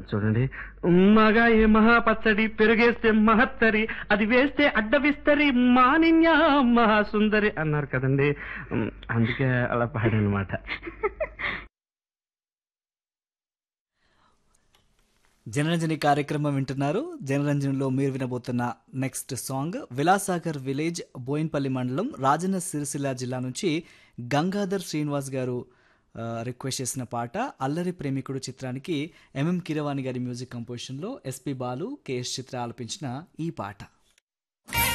చూడండి మగాయి మహాపచ్చడి పెరుగేస్తే మహత్తరి అది వేస్తే అడ్డ విస్తరి మానిన్య మహాసుందరి అన్నారు కదండి ఉమ్, అందుకే అలా పాడానమాట జనరంజని కార్యక్రమం వింటున్నారు జనరంజన్లో మీరు వినబోతున్న next song Vilasagar village Boinpalli మండలం రాజన్న సిరిసిల్ల జిల్లా నుంచి గంగాధర్ శ్రీనివాస్ గారు ఆ, రిక్వెస్ట్ చేసిన పాట అల్లరి ప్రేమికుడు చిత్రానికి ఎంఎం కిరవాణి గారి మ్యూజిక్ కంపోజిషన్లో ఎస్పి బాలు కెఎస్ చిత్ర ఆలపించిన ఈ పాట